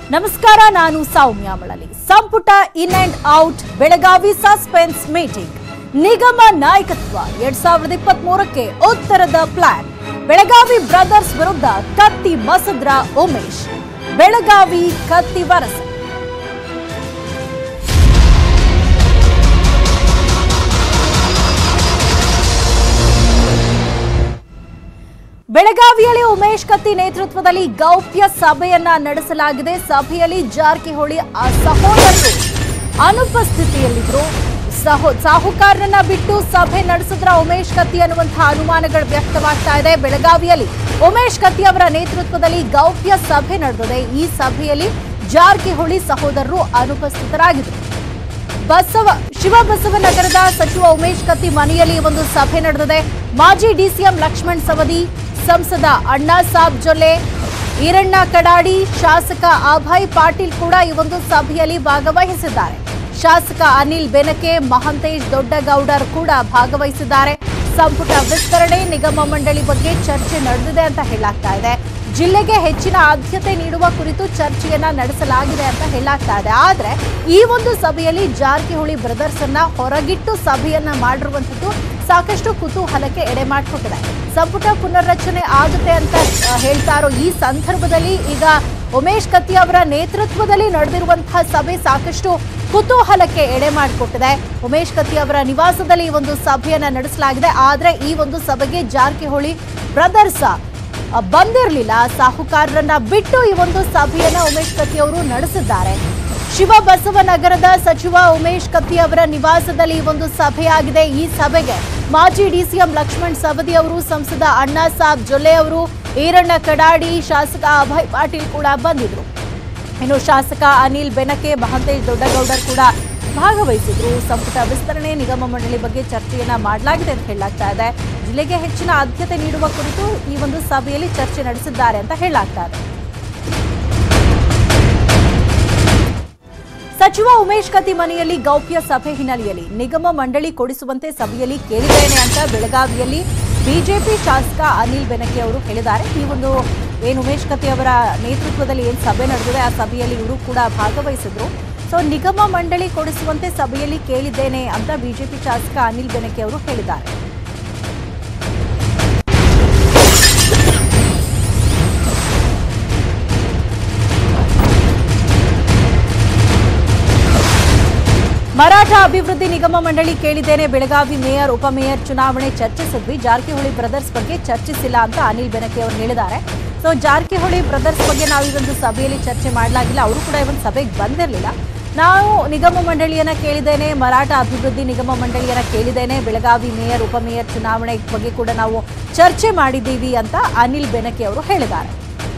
ನಮಸ್ಕಾರ ನಾನು ಸೌಮ್ಯ ಮಳಲಿ ಸಂಪುಟ in and out Belagavi suspense meeting ನಿಗಮ ನಾಯಕತ್ವ ಎರಡ್ ಸಾವಿರದ ಇಪ್ಪತ್ತ್ ಮೂರಕ್ಕೆ ಉತ್ತರದ ಪ್ಲಾನ್ ಬೆಳಗಾವಿ ಬ್ರದರ್ಸ್ ವಿರುದ್ಧ ಕತ್ತಿ ಮಸದ್ರ ಉಮೇಶ್ ಬೆಳಗಾವಿ ಕತ್ತಿ ವರಸೆ ಬೆಳಗಾವಿಯಲ್ಲಿ ಉಮೇಶ್ ಕತ್ತಿ ನೇತೃತ್ವದಲ್ಲಿ ಗೌಪ್ಯ ಸಭೆಯನ್ನ ನಡೆಸಲಾಗಿದೆ ಸಭೆಯಲ್ಲಿ ಜಾರಕಿಹೊಳಿ ಆ ಸಹೋದರರು ಅನುಪಸ್ಥಿತಿಯಲ್ಲಿದ್ರು ಸಹೋ ಸಾಹುಕಾರರನ್ನ ಬಿಟ್ಟು ಸಭೆ ನಡೆಸಿದ್ರ ಉಮೇಶ್ ಕತ್ತಿ ಅನ್ನುವಂತಹ ಅನುಮಾನಗಳು ವ್ಯಕ್ತವಾಗ್ತಾ ಇದೆ ಬೆಳಗಾವಿಯಲ್ಲಿ ಉಮೇಶ್ ಕತ್ತಿ ಅವರ ನೇತೃತ್ವದಲ್ಲಿ ಗೌಪ್ಯ ಸಭೆ ನಡೆದಿದೆ ಈ ಸಭೆಯಲ್ಲಿ ಜಾರಕಿಹೊಳಿ ಸಹೋದರರು ಅನುಪಸ್ಥಿತರಾಗಿದ್ದರು ಬಸವ ಶಿವಬಸವನಗರದ ಸಚಿವ ಉಮೇಶ್ ಕತ್ತಿ ಮನೆಯಲ್ಲಿ ಒಂದು ಸಭೆ ನಡೆದಿದೆ ಮಾಜಿ ಡಿಸಿಎಂ ಲಕ್ಷ್ಮಣ್ ಸವದಿ ಸಂಸದ ಅಣ್ಣಾ ಸಾಬ್ ಜೊಲ್ಲೆ ಈರಣ್ಣ ಕಡಾಡಿ ಶಾಸಕ ಅಭಯ್ ಪಾಟೀಲ್ ಕೂಡ ಈ ಒಂದು ಸಭೆಯಲ್ಲಿ ಭಾಗವಹಿಸಿದ್ದಾರೆ ಶಾಸಕ ಅನಿಲ್ ಬೆನಕೆ ಮಹಂತೇಶ್ ದೊಡ್ಡಗೌಡರ್ ಕೂಡ ಭಾಗವಹಿಸಿದ್ದಾರೆ ಸಂಪುಟ ವಿಸ್ತರಣೆ ನಿಗಮ ಮಂಡಳಿ ಬಗ್ಗೆ ಚರ್ಚೆ ನಡೆದಿದೆ ಅಂತ ಹೇಳಲಾಗ್ತಾ ಇದೆ ಜಿಲ್ಲೆಗೆ ಹೆಚ್ಚಿನ ಆದ್ಯತೆ ನೀಡುವ ಕುರಿತು ಚರ್ಚೆಯನ್ನ ನಡೆಸಲಾಗಿದೆ ಅಂತ ಹೇಳಲಾಗ್ತಾ ಇದೆ ಆದ್ರೆ ಈ ಒಂದು ಸಭೆಯಲ್ಲಿ ಜಾರಕಿಹೊಳಿ ಬ್ರದರ್ಸ್ ಅನ್ನ ಹೊರಗಿಟ್ಟು ಸಭೆಯನ್ನ ಮಾಡಿರುವಂತದ್ದು ಸಾಕಷ್ಟು ಕುತೂಹಲಕ್ಕೆ ಎಡೆ ಮಾಡಿಕೊಟ್ಟಿದೆ ಸಂಪುಟ ಪುನರ್ರಚನೆ ಆಗುತ್ತೆ ಅಂತ ಆ, ಹೇಳ್ತಾ ಇರೋ ಈ ಸಂದರ್ಭದಲ್ಲಿ ಈಗ ಉಮೇಶ್ ಕತ್ತಿ ಅವರ ನೇತೃತ್ವದಲ್ಲಿ ನಡೆದಿರುವಂತಹ ಸಭೆ ಸಾಕಷ್ಟು ಕುತೂಹಲಕ್ಕೆ ಎಡೆ ಮಾಡಿಕೊಟ್ಟಿದೆ ಉಮೇಶ್ ಕತ್ತಿ ಅವರ ನಿವಾಸದಲ್ಲಿ ಈ ಒಂದು ಸಭೆಯನ್ನ ನಡೆಸಲಾಗಿದೆ ಆದ್ರೆ ಈ ಒಂದು ಸಭೆಗೆ ಜಾರಕಿಹೊಳಿ ಬ್ರದರ್ಸ್ ಅ, ಬಂದಿರಲಿಲ್ಲ ಸಾಹುಕಾರರನ್ನ ಬಿಟ್ಟು ಈ ಒಂದು ಸಭೆಯನ್ನ ಉಮೇಶ್ ಕತ್ತಿ ಅವರು ನಡೆಸಿದ್ದಾರೆ ಶಿವಬಸವನಗರದ ಸಚಿವ ಉಮೇಶ್ ಕತ್ತಿ ಅವರ ನಿವಾಸದಲ್ಲಿ ಈ ಒಂದು ಸಭೆಯಾಗಿದೆ ಈ ಸಭೆಗೆ ಮಾಜಿ ಡಿಸಿಎಂ ಲಕ್ಷ್ಮಣ್ ಸವದಿ ಅವರು ಸಂಸದ ಅಣ್ಣಾ ಸಾಬ್ ಜೊಲ್ಲೆ ಅವರು ಈರಣ್ಣ ಕಡಾಡಿ ಶಾಸಕ ಅಭಯ್ ಪಾಟೀಲ್ ಕೂಡ ಬಂದಿದ್ರು ಇನ್ನು ಶಾಸಕ ಅನಿಲ್ ಬೆನಕೆ ಮಹಂತೇಶ್ ದೊಡ್ಡಗೌಡರ್ ಕೂಡ ಭಾಗವಹಿಸಿದ್ರು ಸಂಪುಟ ವಿಸ್ತರಣೆ ನಿಗಮ ಮಂಡಳಿ ಬಗ್ಗೆ ಚರ್ಚೆಯನ್ನ ಮಾಡಲಾಗಿದೆ ಅಂತ ಹೇಳಲಾಗ್ತಾ ಇದೆ ಜಿಲ್ಲೆಗೆ ಹೆಚ್ಚಿನ ಆದ್ಯತೆ ನೀಡುವ ಕುರಿತು ಈ ಒಂದು ಸಭೆಯಲ್ಲಿ ಚರ್ಚೆ ನಡೆಸಿದ್ದಾರೆ ಅಂತ ಹೇಳಲಾಗ್ತಾ ಇದೆ ಸಚಿವ ಉಮೇಶ್ ಕತ್ತಿ ಮನೆಯಲ್ಲಿ ಗೌಪ್ಯ ಸಭೆ ಹಿನ್ನೆಲೆಯಲ್ಲಿ ನಿಗಮ ಮಂಡಳಿ ಕೊಡಿಸುವಂತೆ ಸಭೆಯಲ್ಲಿ ಕೇಳಿದ್ದೇನೆ ಅಂತ ಬೆಳಗಾವಿಯಲ್ಲಿ ಬಿಜೆಪಿ ಶಾಸಕ ಅನಿಲ್ ಬೆನಕೆ ಅವರು ಹೇಳಿದ್ದಾರೆ ಈ ಒಂದು ಏನು ಉಮೇಶ್ ಕತ್ತಿ ಅವರ ನೇತೃತ್ವದಲ್ಲಿ ಏನು ಸಭೆ ನಡೆದಿದೆ ಆ ಸಭೆಯಲ್ಲಿ ಇವರು ಕೂಡ ಭಾಗವಹಿಸಿದ್ರು ಸೊ ನಿಗಮ ಮಂಡಳಿ ಕೊಡಿಸುವಂತೆ ಸಭೆಯಲ್ಲಿ ಕೇಳಿದ್ದೇನೆ ಅಂತ ಬಿಜೆಪಿ ಶಾಸಕ ಅನಿಲ್ ಬೆನಕೆ ಅವರು ಹೇಳಿದ್ದಾರೆ ಮರಾಠ ಅಭಿವೃದ್ಧಿ ನಿಗಮ ಮಂಡಳಿ ಕೇಳಿದ್ದೇನೆ ಬೆಳಗಾವಿ ಮೇಯರ್ ಉಪಮೇಯರ್ ಚುನಾವಣೆ ಚರ್ಚಿಸಿದ್ವಿ ಜಾರಕಿಹೊಳಿ ಬ್ರದರ್ಸ್ ಬಗ್ಗೆ ಚರ್ಚಿಸಿಲ್ಲ ಅಂತ ಅನಿಲ್ ಬೆನಕೆ ಅವರು ಹೇಳಿದ್ದಾರೆ ಸೊ ಜಾರಕಿಹೊಳಿ ಬ್ರದರ್ಸ್ ಬಗ್ಗೆ ನಾವು ಈ ಒಂದು ಸಭೆಯಲ್ಲಿ ಚರ್ಚೆ ಮಾಡಲಾಗಿಲ್ಲ ಅವರು ಕೂಡ ಈ ಒಂದು ಸಭೆಗೆ ಬಂದಿರಲಿಲ್ಲ ನಾವು ನಿಗಮ ಮಂಡಳಿಯನ್ನ ಕೇಳಿದ್ದೇನೆ ಮರಾಠ ಅಭಿವೃದ್ಧಿ ನಿಗಮ ಮಂಡಳಿಯನ್ನ ಕೇಳಿದ್ದೇನೆ ಬೆಳಗಾವಿ ಮೇಯರ್ ಉಪಮೇಯರ್ ಚುನಾವಣೆ ಬಗ್ಗೆ ಕೂಡ ನಾವು ಚರ್ಚೆ ಮಾಡಿದ್ದೀವಿ ಅಂತ ಅನಿಲ್ ಬೆನಕೆ ಅವರು ಹೇಳಿದ್ದಾರೆ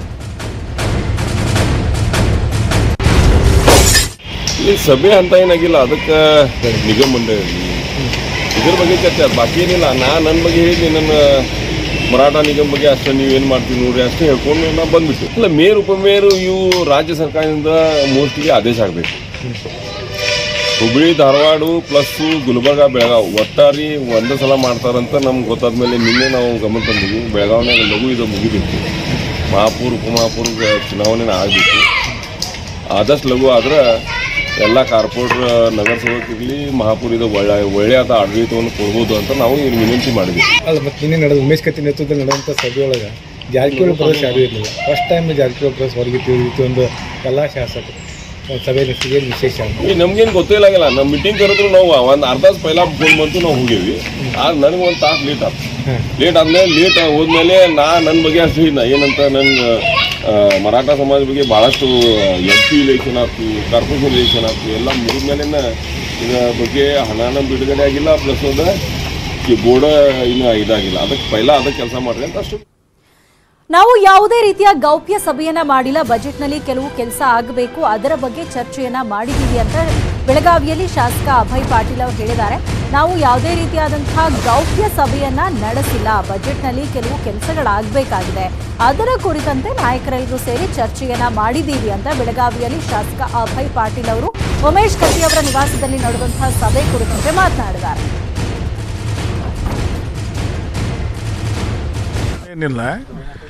ಇಲ್ಲಿ ಸಭೆ ಅಂತ ಏನಾಗಿಲ್ಲ ಅದಕ್ಕೆ ನಿಗಮ ಮಂಡಳಿ ಇದ್ರ ಬಗ್ಗೆ ಚರ್ಚೆ ಆಯ್ತು. ಬಾಕಿ ಏನಿಲ್ಲ ನಾ ನನ್ನ ಬಗ್ಗೆ ಹೇಳಿ ನನ್ನ ಮರಾಠ ನಿಗಮ ಬಗ್ಗೆ ಅಷ್ಟೇ ನೀವೇನು ಮಾಡ್ತೀವಿ ನೋಡ್ರಿ ಅಷ್ಟೇ ಹೇಳ್ಕೊಂಡು ನಾ ಬಂದ್ಬಿಟ್ಟು ಇಲ್ಲ ಮೇಯರ್ ಉಪಮೇಯರು ಇವು ರಾಜ್ಯ ಸರ್ಕಾರದಿಂದ ಮೋಸ್ಟ್ಲಿ ಆದೇಶ ಆಗಬೇಕು ಹುಬ್ಳಿ ಧಾರವಾಡ ಪ್ಲಸ್ಸು ಗುಲ್ಬರ್ಗ ಬೆಳಗಾವ್ ಒಟ್ಟಾರಿ ಒಂದೇ ಸಲ ಮಾಡ್ತಾರಂತ ನಮ್ಗೆ ಗೊತ್ತಾದ್ಮೇಲೆ ನಿನ್ನೆ ನಾವು ಗಮನ ತಂದಿದ್ವಿ ಬೆಳಗಾವ್ನಾಗ ಲಘು ಇದು ಮುಗಿಬೇಕು ಮಹಾಪೂರ್ ಉಪಮಹಾಪೂರ್ ಚುನಾವಣೆ ಆಗಬೇಕು ಆದಷ್ಟು ಲಘು ಆದ್ರೆ ಎಲ್ಲ ಕಾರ್ಪೊರೇಟ್ ನಗರಸಭೆಗಿರಲಿ ಮಹಾಪುರಿದ ಒಳ್ಳೆ ಒಳ್ಳೆಯಾದ ಆಡಳಿತವನ್ನು ಕೊಡ್ಬೋದು ಅಂತ ನಾವು ಇಲ್ಲಿ ವಿನಂತಿ ಮಾಡಿದ್ವಿ ಅಲ್ಲ ಮತ್ತೆ ನಿನ್ನೆ ನಡೆದ ಉಮೇಶ್ ಕತ್ತಿ ನೇತೃತ್ವದಲ್ಲಿ ನಡೆದಂಥ ಸಭೆಯೊಳಗೆ ಜಾರಕಿಹೊಳಿ ಪ್ರದೇಶ ಯಾರೂ ಇರಲಿಲ್ಲ ಫಸ್ಟ್ ಟೈಮ್ ಜಾರಕಿಹೊಳಿ ಪ್ರದೇಶ ಹೊರಗಿತ್ತು ಇತ್ತು ಒಂದು ಎಲ್ಲ ಶಾಸಕರು ಒಂದು ಸಭೆ ನಡೆಸಿದ ಏನು ವಿಶೇಷ ಅಂತ ಈ ನಮ್ಗೇನು ಗೊತ್ತಿಲ್ಲಾಗಿಲ್ಲ ನಮ್ಮ ಮೀಟಿಂಗ್ ಕರೆದ್ರು ನಾವು ಒಂದು ಅರ್ಧ ತಾಸು ಪೈಲ ಫೋನ್ ಬಂತು ನಾವು ಹೋಗೀವಿ ಆಗ ನನಗೆ ಒಂದು ತಾಸು ಲೇಟ್ ಆಯ್ತು ಹಾಂ ಲೇಟ್ ಆದ್ಮೇಲೆ ಲೇಟ್ ಹೋದ್ಮೇಲೆ ನಾ ನನ್ನ ಬಗ್ಗೆ ಅಷ್ಟು ಹೇಳಿದ್ನ ಏನಂತ ನನ್ನ ಆ, ಮರಾಠ ಸಮಾಜ ಬಗ್ಗೆ ಭಾಳಷ್ಟು ಎಂ ಪಿ ಇಲೆಕ್ಷನ್ ಆಯ್ತು ಕಾರ್ಪೊರೇಷನ್ ಇಲೆಕ್ಷನ್ ಆಯ್ತು ಎಲ್ಲ ಮುಗಿದ್ಮೇಲೆ ಇದ್ರ ಬಗ್ಗೆ ಹಣನ ಬಿಡುಗಡೆ ಆಗಿಲ್ಲ ಪ್ಲಸ್ ಅದ ಈ ಬೋರ್ಡ ಇನ್ನೂ ಇದಾಗಿಲ್ಲ ಅದಕ್ಕೆ ಪೈಲ ಅದಕ್ಕೆ ಕೆಲಸ ಮಾಡ್ರಿ ಅಂತ ಅಷ್ಟು ನಾವು ಯಾವುದೇ ರೀತಿಯ ಗೌಪ್ಯ ಸಭೆಯನ್ನ ಮಾಡಿಲ್ಲ ಬಜೆಟ್ನಲ್ಲಿ ಕೆಲವು ಕೆಲಸ ಆಗಬೇಕು ಅದರ ಬಗ್ಗೆ ಚರ್ಚೆಯನ್ನ ಮಾಡಿದ್ದೀವಿ ಅಂತ ಬೆಳಗಾವಿಯಲ್ಲಿ ಶಾಸಕ ಅಭಯ್ ಪಾಟೀಲ್ ಅವರು ಹೇಳಿದ್ದಾರೆ ನಾವು ಯಾವುದೇ ರೀತಿಯಾದಂತಹ ಗೌಪ್ಯ ಸಭೆಯನ್ನ ನಡೆಸಿಲ್ಲ ಬಜೆಟ್ನಲ್ಲಿ ಕೆಲವು ಕೆಲಸಗಳಾಗಬೇಕಾಗಿದೆ ಅದರ ಕುರಿತಂತೆ ನಾಯಕರೆಲ್ಲರೂ ಸೇರಿ ಚರ್ಚೆಯನ್ನ ಮಾಡಿದ್ದೀವಿ ಅಂತ ಬೆಳಗಾವಿಯಲ್ಲಿ ಶಾಸಕ ಅಭಯ್ ಪಾಟೀಲ್ ಅವರು ಉಮೇಶ್ ಕತ್ತಿ ಅವರ ನಿವಾಸದಲ್ಲಿ ನಡೆದಂತಹ ಸಭೆ ಕುರಿತಂತೆ ಮಾತನಾಡಿದ್ದಾರೆ ಏನಿಲ್ಲ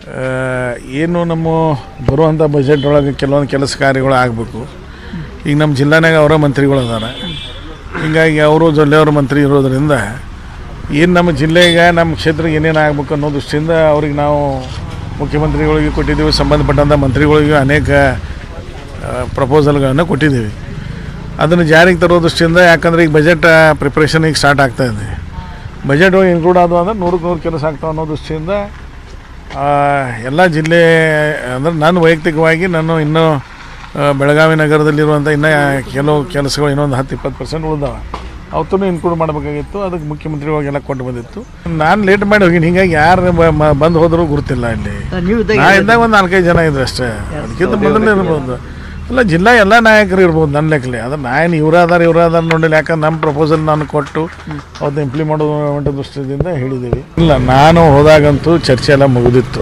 ಆ, ಏನು ನಮ್ಮ ಬರುವಂಥ ಬಜೆಟ್ ಒಳಗೆ ಕೆಲವೊಂದು ಕೆಲಸ ಕಾರ್ಯಗಳು ಆಗಬೇಕು ಈಗ ನಮ್ಮ ಜಿಲ್ಲಾನಾಗ ಅವರ ಮಂತ್ರಿಗಳು ಅದಾರ ಹೀಗಾಗಿ ಅವರು ಜೊಲ್ಲೆಯವ್ರ ಮಂತ್ರಿ ಇರೋದ್ರಿಂದ ಏನು ನಮ್ಮ ಜಿಲ್ಲೆಗೆ ನಮ್ಮ ಕ್ಷೇತ್ರಕ್ಕೆ ಏನೇನು ಆಗಬೇಕು ಅನ್ನೋ ದೃಷ್ಟಿಯಿಂದ ಅವ್ರಿಗೆ ನಾವು ಮುಖ್ಯಮಂತ್ರಿಗಳಿಗೆ ಕೊಟ್ಟಿದ್ದೀವಿ ಸಂಬಂಧಪಟ್ಟಂಥ ಮಂತ್ರಿಗಳಿಗೂ ಅನೇಕ ಪ್ರಪೋಸಲ್ಗಳನ್ನು ಕೊಟ್ಟಿದ್ದೀವಿ ಅದನ್ನು ಜಾರಿಗೆ ತರೋ ದೃಷ್ಟಿಯಿಂದ ಯಾಕಂದರೆ ಈಗ ಬಜೆಟ್ ಪ್ರಿಪ್ರೇಷನ್ ಈಗ ಸ್ಟಾರ್ಟ್ ಆಗ್ತಾ ಇದೆ ಬಜೆಟ್ ಇನ್ಕ್ಲೂಡ್ ಆದವು ಅಂದ್ರೆ ನೂರಕ್ಕೆ ನೂರು ಕೆಲಸ ಆಗ್ತಾವೆ ಅನ್ನೋ ದೃಷ್ಟಿಯಿಂದ ಆ, ಎಲ್ಲ ಜಿಲ್ಲೆ ಅಂದರೆ ನಾನು ವೈಯಕ್ತಿಕವಾಗಿ ನಾನು ಇನ್ನೂ ಆ, ಬೆಳಗಾವಿ ನಗರದಲ್ಲಿರುವಂಥ ಇನ್ನೂ ಕೆಲವು ಕೆಲಸಗಳು ಇನ್ನೊಂದು ಹತ್ತು ಇಪ್ಪತ್ತು ಪರ್ಸೆಂಟ್ ಉಳಿದಾವೆ ಅವತ್ತೂ ಇನ್ಕ್ಲೂಡ್ ಮಾಡಬೇಕಾಗಿತ್ತು ಅದಕ್ಕೆ ಮುಖ್ಯಮಂತ್ರಿಗಳಿಗೆಲ್ಲ ಕೊಟ್ಟು ಬಂದಿತ್ತು ನಾನು ಲೇಟ್ ಮಾಡಿ ಹೋಗಿನಿ ಹಿಂಗಾಗಿ ಯಾರು ಬಂದು ಹೋದರೂ ಗುರುತಿಲ್ಲ ಇಲ್ಲಿ ನೀವು ನಾ ಇದ್ದಾಗ ಒಂದು ನಾಲ್ಕೈದು ಜನ ಇದ್ರು ಅಷ್ಟೇ ಅದಕ್ಕಿಂತ ಮೊದಲೇ ಇರ್ಬೋದು ಅಲ್ಲ ಜಿಲ್ಲಾ ಎಲ್ಲ ನಾಯಕರು ಇರ್ಬೋದು ನನ್ನ ಲೆಕ್ಕಲೆ ಅದ್ರ ನಾನು ಇವ್ರ ಅದಾರ ಇವ್ರ ಅದಾರ ನೋಡಿಲ್ಲ ಯಾಕಂದ್ರೆ ನಮ್ಮ ಪ್ರಪೋಸಲ್ ನಾನು ಕೊಟ್ಟು ಅವತ್ತು ಇಂಪ್ಲಿಮೆಂಟ್ ಮಾಡುವ ದೃಷ್ಟಿಯಿಂದ ಹೇಳಿದ್ದೀವಿ ಇಲ್ಲ ನಾನು ಹೋದಾಗಂತೂ ಚರ್ಚೆ ಎಲ್ಲ ಮುಗಿದಿತ್ತು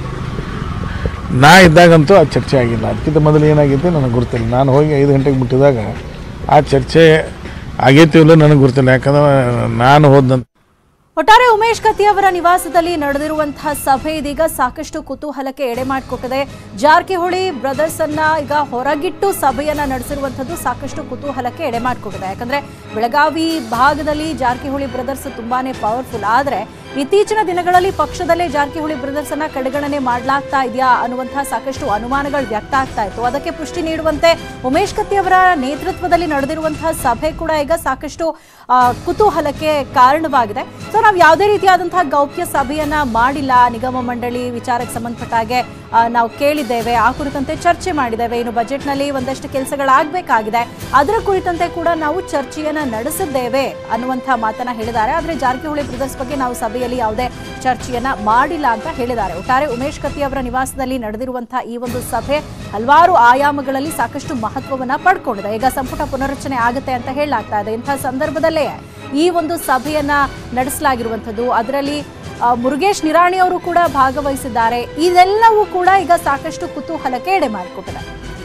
ನಾ ಇದ್ದಾಗಂತೂ ಆ ಚರ್ಚೆ ಆಗಿಲ್ಲ ಅದಕ್ಕಿಂತ ಮೊದಲು ಏನಾಗಿತ್ತು ನನಗೆ ಗೊತ್ತಿಲ್ಲ ನಾನು ಹೋಗಿ ಐದು ಗಂಟೆಗೆ ಮುಟ್ಟಿದಾಗ ಆ ಚರ್ಚೆ ಆಗೈತಿ ಇಲ್ಲ ನನಗೆ ಗೊತ್ತಿಲ್ಲ ಯಾಕಂದ್ರೆ ನಾನು ಹೋದಂತ ಒಟ್ಟಾರೆ ಉಮೇಶ್ ಕತ್ತಿ ಅವರ ನಿವಾಸದಲ್ಲಿ ನಡೆದಿರುವಂತಹ ಸಭೆ ಇದೀಗ ಸಾಕಷ್ಟು ಕುತೂಹಲಕ್ಕೆ ಎಡೆ ಮಾಡಿಕೊಟ್ಟಿದೆ ಜಾರಕಿಹೊಳಿ ಬ್ರದರ್ಸ್ ಅನ್ನ ಈಗ ಹೊರಗಿಟ್ಟು ಸಭೆಯನ್ನ ನಡೆಸಿರುವಂತದ್ದು ಸಾಕಷ್ಟು ಕುತೂಹಲಕ್ಕೆ ಎಡೆ ಮಾಡಿಕೊಟ್ಟಿದೆ ಯಾಕಂದ್ರೆ ಬೆಳಗಾವಿ ಭಾಗದಲ್ಲಿ ಜಾರಕಿಹೊಳಿ ಬ್ರದರ್ಸ್ ತುಂಬಾನೇ ಪವರ್ಫುಲ್ ಆದ್ರೆ ಇತ್ತೀಚಿನ ದಿನಗಳಲ್ಲಿ ಪಕ್ಷದಲ್ಲೇ ಜಾರಕಿಹೊಳಿ ಬ್ರದರ್ಸ್ ಅನ್ನ ಕಡೆಗಣನೆ ಮಾಡಲಾಗ್ತಾ ಇದೆಯಾ ಅನ್ನುವಂತಹ ಸಾಕಷ್ಟು ಅನುಮಾನಗಳು ವ್ಯಕ್ತ ಆಗ್ತಾ ಇತ್ತು ಅದಕ್ಕೆ ಪುಷ್ಟಿ ನೀಡುವಂತೆ ಉಮೇಶ್ ಕತ್ತಿ ಅವರ ನೇತೃತ್ವದಲ್ಲಿ ನಡೆದಿರುವಂತಹ ಸಭೆ ಕೂಡ ಈಗ ಸಾಕಷ್ಟು ಆ, ಕುತೂಹಲಕ್ಕೆ ಕಾರಣವಾಗಿದೆ ಸೊ ನಾವು ಯಾವುದೇ ರೀತಿಯಾದಂತಹ ಗೌಪ್ಯ ಸಭೆಯನ್ನ ಮಾಡಿಲ್ಲ ನಿಗಮ ಮಂಡಳಿ ವಿಚಾರಕ್ಕೆ ಸಂಬಂಧಪಟ್ಟ ಹಾಗೆ ಆ, ನಾವು ಕೇಳಿದ್ದೇವೆ ಆ ಕುರಿತಂತೆ ಚರ್ಚೆ ಮಾಡಿದ್ದೇವೆ ಇನ್ನು ಬಜೆಟ್ನಲ್ಲಿ ಒಂದಷ್ಟು ಕೆಲಸಗಳಾಗಬೇಕಾಗಿದೆ ಅದರ ಕುರಿತಂತೆ ಕೂಡ ನಾವು ಚರ್ಚೆಯನ್ನ ನಡೆಸಿದ್ದೇವೆ ಅನ್ನುವಂತಹ ಮಾತನ್ನ ಹೇಳಿದ್ದಾರೆ ಆದರೆ ಜಾರಕಿಹೊಳಿ ಬ್ರದರ್ಸ್ ಬಗ್ಗೆ ನಾವು ಸಭೆಯಲ್ಲಿ ಯಾವುದೇ ಚರ್ಚೆಯನ್ನ ಮಾಡಿಲ್ಲ ಅಂತ ಹೇಳಿದ್ದಾರೆ ಒಟ್ಟಾರೆ ಉಮೇಶ್ ಕತ್ತಿ ಅವರ ನಿವಾಸದಲ್ಲಿ ನಡೆದಿರುವಂತಹ ಈ ಒಂದು ಸಭೆ ಹಲವಾರು ಆಯಾಮಗಳಲ್ಲಿ ಸಾಕಷ್ಟು ಮಹತ್ವವನ್ನ ಪಡ್ಕೊಂಡಿದೆ ಈಗ ಸಂಪುಟ ಪುನರಚನೆ ಆಗುತ್ತೆ ಅಂತ ಹೇಳಲಾಗ್ತಾ ಇದೆ ಇಂತಹ ಸಂದರ್ಭದಲ್ಲೇ ಈ ಒಂದು ಸಭೆಯನ್ನ ನಡೆಸಲಾಗಿರುವಂಥದ್ದು ಅದರಲ್ಲಿ ಆ, ಮುರುಗೇಶ್ ನಿರಾಣಿ ಅವರು ಕೂಡ ಭಾಗವಹಿಸಿದ್ದಾರೆ ಇದೆಲ್ಲವೂ ಕೂಡ ಈಗ ಸಾಕಷ್ಟು ಕುತೂಹಲಕ್ಕೆ ಎಡೆ ಮಾಡಿಕೊಟ್ಟಿದೆ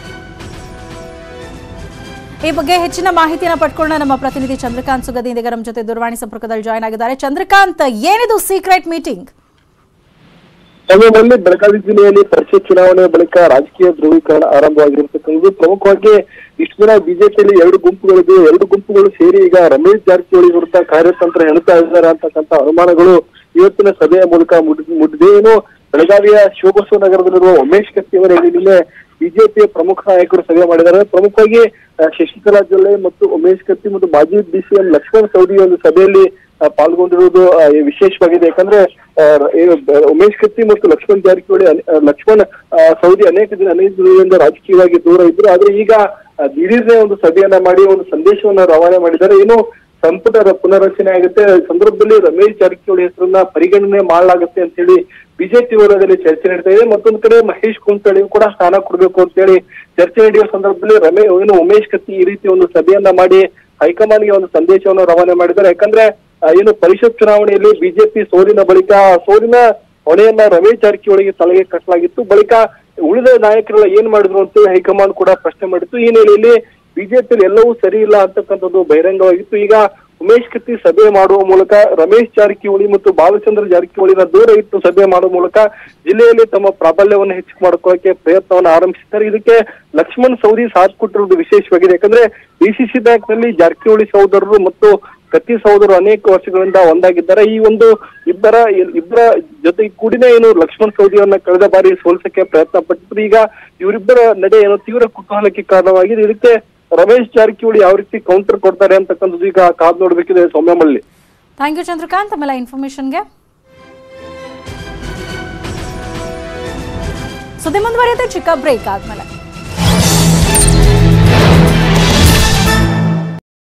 ಈ ಬಗ್ಗೆ ಹೆಚ್ಚಿನ ಮಾಹಿತಿಯನ್ನು ಪಡ್ಕೊಳ್ಳೋಣ ನಮ್ಮ ಪ್ರತಿನಿಧಿ ಚಂದ್ರಕಾಂತ್ ಸುಗದಿ ಇದೀಗ ನಮ್ಮ ಜೊತೆ ದೂರವಾಣಿ ಸಂಪರ್ಕದಲ್ಲಿ ಜಾಯ್ನ್ ಆಗಿದ್ದಾರೆ ಚಂದ್ರಕಾಂತ್ ಏನಿದು ಸೀಕ್ರೆಟ್ ಮೀಟಿಂಗ್ ಸಮಯದಲ್ಲಿ ಬೆಳಗಾವಿ ಜಿಲ್ಲೆಯಲ್ಲಿ ಪರಿಷತ್ ಚುನಾವಣೆ ಬಳಿಕ ರಾಜಕೀಯ ಧ್ರುವೀಕರಣ ಆರಂಭವಾಗಿರ್ತಕ್ಕಂಥದ್ದು ಪ್ರಮುಖವಾಗಿ ಇಷ್ಟು ದಿನ ಬಿಜೆಪಿಯಲ್ಲಿ ಎರಡು ಗುಂಪುಗಳಿದ್ದು ಎರಡು ಗುಂಪುಗಳು ಸೇರಿ ಈಗ ರಮೇಶ್ ಜಾರಕಿಹೊಳಿ ವಿರುದ್ಧ ಕಾರ್ಯತಂತ್ರ ಹೆಣುತ್ತಾ ಇದ್ದಾರೆ ಅಂತಕ್ಕಂಥ ಅನುಮಾನಗಳು ಇವತ್ತಿನ ಸಭೆಯ ಮೂಲಕ ಮುಡ್- ಮುಟ್ಟಿದೆ ಏನು ಬೆಳಗಾವಿಯ ಶಿವಬಸವ ನಗರದಲ್ಲಿರುವ ಉಮೇಶ್ ಕತ್ತಿ ಅವರ ನಿನ್ನೆ ಬಿಜೆಪಿಯ ಪ್ರಮುಖ ನಾಯಕರು ಸಭೆ ಮಾಡಿದ್ದಾರೆ ಪ್ರಮುಖವಾಗಿ ಆ, ಶಶಿಕಲಾ ಜೊಲ್ಲೆ ಮತ್ತು ಉಮೇಶ್ ಕತ್ತಿ ಮತ್ತು ಮಾಜಿ ಡಿಸಿಎಂ ಲಕ್ಷ್ಮಣ್ ಸವದಿ ಒಂದು ಸಭೆಯಲ್ಲಿ ಆ, ಪಾಲ್ಗೊಂಡಿರುವುದು ಆ, ವಿಶೇಷವಾಗಿದೆ ಯಾಕಂದ್ರೆ ಆ, ಏನು ಬ- ಉಮೇಶ್ ಕತ್ತಿ ಮತ್ತು ಲಕ್ಷ್ಮಣ್ ಜಾರಕಿಹೊಳಿ ಅನೆ- ಆ, ಲಕ್ಷ್ಮಣ್ ಆ, ಸವದಿ ಅನೇಕ ದಿನ ಅನೇಕ ದಿನದಿಂದ ರಾಜಕೀಯವಾಗಿ ದೂರ ಇದ್ರು ಆದ್ರೆ ಈಗ ಆ, ದಿಢೀರ್ನೆ ಒಂದು ಸಭೆಯನ್ನ ಮಾಡಿ ಒಂದು ಸಂದೇಶವನ್ನ ರವಾನೆ ಮಾಡಿದ್ದಾರೆ ಏನು ಸಂಪುಟ ರ- ಪುನರ್ರಚನೆ ಆಗುತ್ತೆ ಈ ಸಂದರ್ಭದಲ್ಲಿ ರಮೇಶ್ ಜಾರಕಿಹೊಳಿ ಹೆಸರನ್ನ ಪರಿಗಣನೆ ಮಾಡಲಾಗುತ್ತೆ ಅಂತ ಹೇಳಿ ಬಿಜೆಪಿ ವಲಯದಲ್ಲಿ ಚರ್ಚೆ ನಡೀತಾ ಇದೆ ಮತ್ತೊಂದು ಕಡೆ ಮಹೇಶ್ ಕುಮಟಳ್ಳಿಗೂ ಕೂಡ ಸ್ಥಾನ ಕೊಡಬೇಕು ಅಂತ ಹೇಳಿ ಚರ್ಚೆ ನಡೆಯುವ ಸಂದರ್ಭದಲ್ಲಿ ರಮೇ ಏನು ಉಮೇಶ್ ಕತ್ತಿ ಈ ರೀತಿ ಒಂದು ಸಭೆಯನ್ನ ಮಾಡಿ ಹೈಕಮಾಂಡ್ಗೆ ಒಂದು ಸಂದೇಶವನ್ನು ರವಾನೆ ಮಾಡಿದ್ದಾರೆ ಯಾಕಂದ್ರೆ ಆ, ಏನು ಪರಿಷತ್ ಚುನಾವಣೆಯಲ್ಲಿ ಬಿಜೆಪಿ ಸೋಲಿನ ಬಳಿಕ ಆ ಸೋಲಿನ ಹೊಣೆಯನ್ನ ರಮೇಶ್ ಜಾರಕಿಹೊಳಿಗೆ ತಲೆಗೆ ಕಟ್ಟಲಾಗಿತ್ತು ಬಳಿಕ ಉಳಿದ ನಾಯಕರೆಲ್ಲ ಏನ್ ಮಾಡಿದ್ರು ಅಂತೇಳಿ ಹೈಕಮಾಂಡ್ ಕೂಡ ಪ್ರಶ್ನೆ ಮಾಡಿತ್ತು ಈ ಹಿನ್ನೆಲೆಯಲ್ಲಿ ಬಿಜೆಪಿಯಲ್ಲಿ ಎಲ್ಲವೂ ಸರಿ ಇಲ್ಲ ಅಂತಕ್ಕಂಥದ್ದು ಬಹಿರಂಗವಾಗಿತ್ತು ಈಗ ಉಮೇಶ್ ಕತ್ತಿ ಸಭೆ ಮಾಡುವ ಮೂಲಕ ರಮೇಶ್ ಜಾರಕಿಹೊಳಿ ಮತ್ತು ಬಾಲಚಂದ್ರ ಜಾರಕಿಹೊಳಿನ ದೂರ ಇಟ್ಟು ಸಭೆ ಮಾಡುವ ಮೂಲಕ ಜಿಲ್ಲೆಯಲ್ಲಿ ತಮ್ಮ ಪ್ರಾಬಲ್ಯವನ್ನು ಹೆಚ್ಚು ಮಾಡ್ಕೊಳ್ಳೋಕೆ ಪ್ರಯತ್ನವನ್ನು ಆರಂಭಿಸಿದ್ದಾರೆ ಇದಕ್ಕೆ ಲಕ್ಷ್ಮಣ್ ಸೌದಿ ಸಾಥ್ ಕೊಟ್ಟಿರುವುದು ವಿಶೇಷವಾಗಿದೆ ಯಾಕಂದ್ರೆ ಡಿಸಿಸಿ ಬ್ಯಾಂಕ್ ನಲ್ಲಿ ಜಾರಕಿಹೊಳಿ ಸಹೋದರರು ಮತ್ತು ಕತ್ತಿ ಸಹೋದರರು ಅನೇಕ ವರ್ಷಗಳಿಂದ ಒಂದಾಗಿದ್ದಾರೆ ಈ ಒಂದು ಇಬ್ಬರ ಇಬ್ಬರ ಜೊತೆ ಕೂಡಿನೇ ಏನು ಲಕ್ಷ್ಮಣ್ ಸೌದಿಯನ್ನ ಕಳೆದ ಬಾರಿ ಸೋಲ್ಸಕ್ಕೆ ಪ್ರಯತ್ನ ಪಟ್ಟಿದ್ರು ಈಗ ಇವರಿಬ್ಬರ ನಡೆ ಏನೋ ತೀವ್ರ ಕುತೂಹಲಕ್ಕೆ ಕಾರಣವಾಗಿದೆ ಇದಕ್ಕೆ ರಮೇಶ್ ಜಾರಕಿಹೊಳಿ ಯಾವ ರೀತಿ ಕೌಂಟರ್ ಕೊಡ್ತಾರೆ ಅಂತಕ್ಕಂಥದ್ದು ಈಗ ಕಾದ್ ನೋಡ್ಬೇಕಿದೆ ಸೌಮ್ಯಮಲ್ಲಿ ಥ್ಯಾಂಕ್ ಯು ಚಂದ್ರಕಾಂತ್ ಆಮೇಲೆ ಇನ್ಫಾರ್ಮೇಶನ್ಗೆ ಸುದ್ದಿ ಮುಂದುವರಿಯುತ್ತೆ ಚಿಕ್ಕ ಬ್ರೇಕ್ ಆದ್ಮೇಲೆ